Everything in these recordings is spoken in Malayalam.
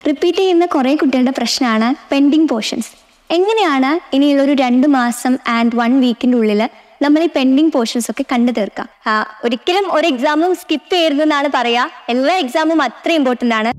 റിപ്പീറ്റ് ചെയ്യുന്ന കുറേ കുട്ടികളുടെ പ്രശ്നമാണ് പെൻഡിങ് പോർഷൻസ് എങ്ങനെയാണ് ഇനിയുള്ള ഒരു രണ്ട് മാസം ആൻഡ് വൺ വീക്കിൻ്റെ ഉള്ളിൽ നമ്മൾ ഈ പെൻഡിങ് പോർഷൻസ് ഒക്കെ കണ്ടു തീർക്കാം ആ, ഒരിക്കലും ഒരു എക്സാമും സ്കിപ്പ് ചെയ്യരുതെന്നാണ് പറയുക എല്ലാ എക്സാമും അത്ര ഇമ്പോർട്ടൻ്റ് ആണ്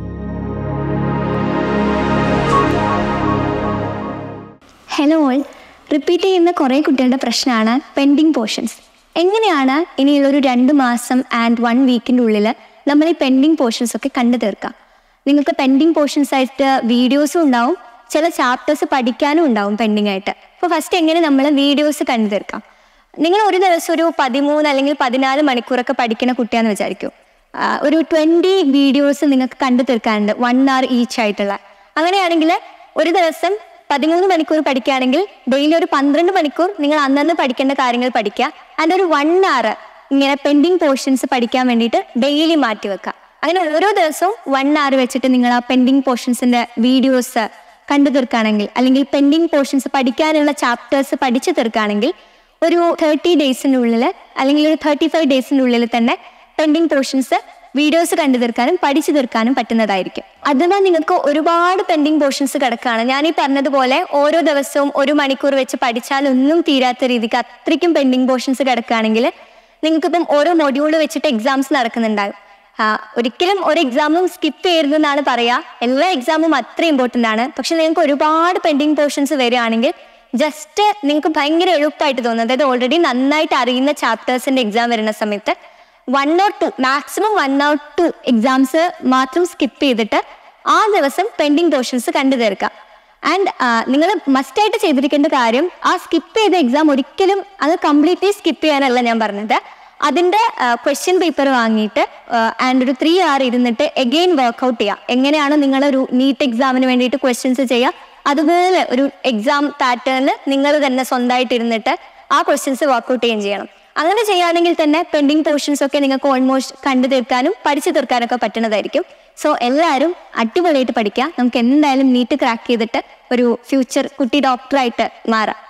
ഹലോ ഓൾ റിപ്പീറ്റ് ചെയ്യുന്ന കുറേ കുട്ടികളുടെ പ്രശ്നമാണ് പെൻഡിങ് പോർഷൻസ് എങ്ങനെയാണ് ഇനിയുള്ള ഒരു രണ്ട് മാസം ആൻഡ് വൺ വീക്കിൻ്റെ ഉള്ളിൽ നമ്മൾ ഈ പെൻഡിങ് പോർഷൻസ് ഒക്കെ കണ്ടു തീർക്കാം നിങ്ങൾക്ക് പെൻഡിങ് പോർഷൻസ് ആയിട്ട് വീഡിയോസും ഉണ്ടാവും ചില ചാപ്റ്റേഴ്സ് പഠിക്കാനും ഉണ്ടാവും പെൻഡിങ് ആയിട്ട് അപ്പോൾ ഫസ്റ്റ് എങ്ങനെ നമ്മൾ വീഡിയോസ് കണ്ടു തീർക്കാം നിങ്ങൾ ഒരു ദിവസം ഒരു പതിമൂന്ന് അല്ലെങ്കിൽ പതിനാല് മണിക്കൂറൊക്കെ പഠിക്കുന്ന കുട്ടിയാന്ന് വിചാരിക്കും ആ, ഒരു ട്വൻറ്റി വീഡിയോസ് നിങ്ങൾക്ക് കണ്ടു തീർക്കാനുണ്ട് വൺ അവർ ഈച്ച് ആയിട്ടുള്ള അങ്ങനെയാണെങ്കിൽ ഒരു ദിവസം പതിമൂന്ന് മണിക്കൂർ പഠിക്കുകയാണെങ്കിൽ ഡെയിലി ഒരു പന്ത്രണ്ട് മണിക്കൂർ നിങ്ങൾ അന്നന്ന് പഠിക്കേണ്ട കാര്യങ്ങൾ പഠിക്കുക അതിൻ്റെ ഒരു വൺ അവർ ഇങ്ങനെ പെൻഡിങ് പോർഷൻസ് പഠിക്കാൻ വേണ്ടിയിട്ട് ഡെയിലി മാറ്റി വെക്കുക അങ്ങനെ ഓരോ ദിവസവും വൺ അവർ വെച്ചിട്ട് നിങ്ങൾ ആ പെൻഡിങ് പോർഷൻസിൻ്റെ വീഡിയോസ് കണ്ടു തീർക്കുകയാണെങ്കിൽ അല്ലെങ്കിൽ പെൻഡിങ് പോർഷൻസ് പഠിക്കാനുള്ള ചാപ്റ്റേഴ്സ് പഠിച്ചു തീർക്കുകയാണെങ്കിൽ ഒരു തേർട്ടി ഡേയ്സിൻ്റെ ഉള്ളിൽ അല്ലെങ്കിൽ ഒരു തേർട്ടി ഫൈവ് ഡേയ്സിൻ്റെ ഉള്ളിൽ തന്നെ പെൻഡിങ് പോർഷൻസ് വീഡിയോസ് കണ്ടു തീർക്കാനും പഠിച്ചു തീർക്കാനും പറ്റുന്നതായിരിക്കും അഥവാ നിങ്ങൾക്ക് ഒരുപാട് പെൻഡിങ് പോർഷൻസ് കിടക്കുകയാണ് ഞാൻ ഈ പറഞ്ഞതുപോലെ ഓരോ ദിവസവും ഒരു മണിക്കൂർ വെച്ച് പഠിച്ചാലൊന്നും തീരാത്ത രീതിക്ക് അത്രയ്ക്കും പെൻഡിങ് പോർഷൻസ് കിടക്കുകയാണെങ്കിൽ നിങ്ങൾക്കിപ്പം ഓരോ മൊഡ്യൂൾ വെച്ചിട്ട് എക്സാംസ് നടക്കുന്നുണ്ടാകും ആ, ഒരിക്കലും ഒരു എക്സാമും സ്കിപ്പ് ചെയ്യരുതെന്നാണ് പറയുക എല്ലാ എക്സാമും അത്ര ഇമ്പോർട്ടൻ്റ് ആണ് പക്ഷെ നിങ്ങൾക്ക് ഒരുപാട് പെൻഡിങ് പോർഷൻസ് വരികയാണെങ്കിൽ ജസ്റ്റ് നിങ്ങൾക്ക് ഭയങ്കര എളുപ്പമായിട്ട് തോന്നും അതായത് ഓൾറെഡി നന്നായിട്ട് അറിയുന്ന ചാപ്റ്റേഴ്സിൻ്റെ എക്സാം വരുന്ന സമയത്ത് one or two maximum one or two exams മാത്രം സ്കിപ്പ് ചെയ്തിട്ട് ആ ദിവസം പെൻഡിങ് പോർഷൻസ് കണ്ടു തീർക്കുക ആൻഡ് നിങ്ങൾ മസ്റ്റായിട്ട് ചെയ്തിരിക്കേണ്ട കാര്യം ആ സ്കിപ്പ് ചെയ്ത എക്സാം ഒരിക്കലും അത് കംപ്ലീറ്റ്ലി സ്കിപ്പ് ചെയ്യാനല്ല ഞാൻ പറഞ്ഞത് അതിൻ്റെ ക്വസ്റ്റ്യൻ പേപ്പർ വാങ്ങിയിട്ട് ആൻഡ് ഒരു ത്രീ അവർ ഇരുന്നിട്ട് എഗെയിൻ വർക്കൗട്ട് ചെയ്യുക എങ്ങനെയാണ് നിങ്ങളൊരു നീറ്റ് എക്സാമിന് വേണ്ടിയിട്ട് ക്വസ്റ്റ്യൻസ് ചെയ്യുക അതുപോലെ ഒരു എക്സാം പാറ്റേണിൽ നിങ്ങൾ തന്നെ സ്വന്തമായിട്ട് ഇരുന്നിട്ട് ആ ക്വസ്റ്റ്യൻസ് വർക്കൗട്ട് ചെയ്യുകയും ചെയ്യണം അങ്ങനെ ചെയ്യുകയാണെങ്കിൽ തന്നെ പെൻഡിങ് പോർഷൻസ് ഒക്കെ നിങ്ങൾക്ക് ഓൾമോസ്റ്റ് കണ്ടു തീർക്കാനും പഠിച്ചു തീർക്കാനൊക്കെ പറ്റുന്നതായിരിക്കും സോ എല്ലാവരും അടിപൊളിയായിട്ട് പഠിക്കുക നമുക്ക് എന്തായാലും നീറ്റ് ക്രാക്ക് ചെയ്തിട്ട് ഒരു ഫ്യൂച്ചർ കുട്ടി ഡോക്ടറായിട്ട് മാറാം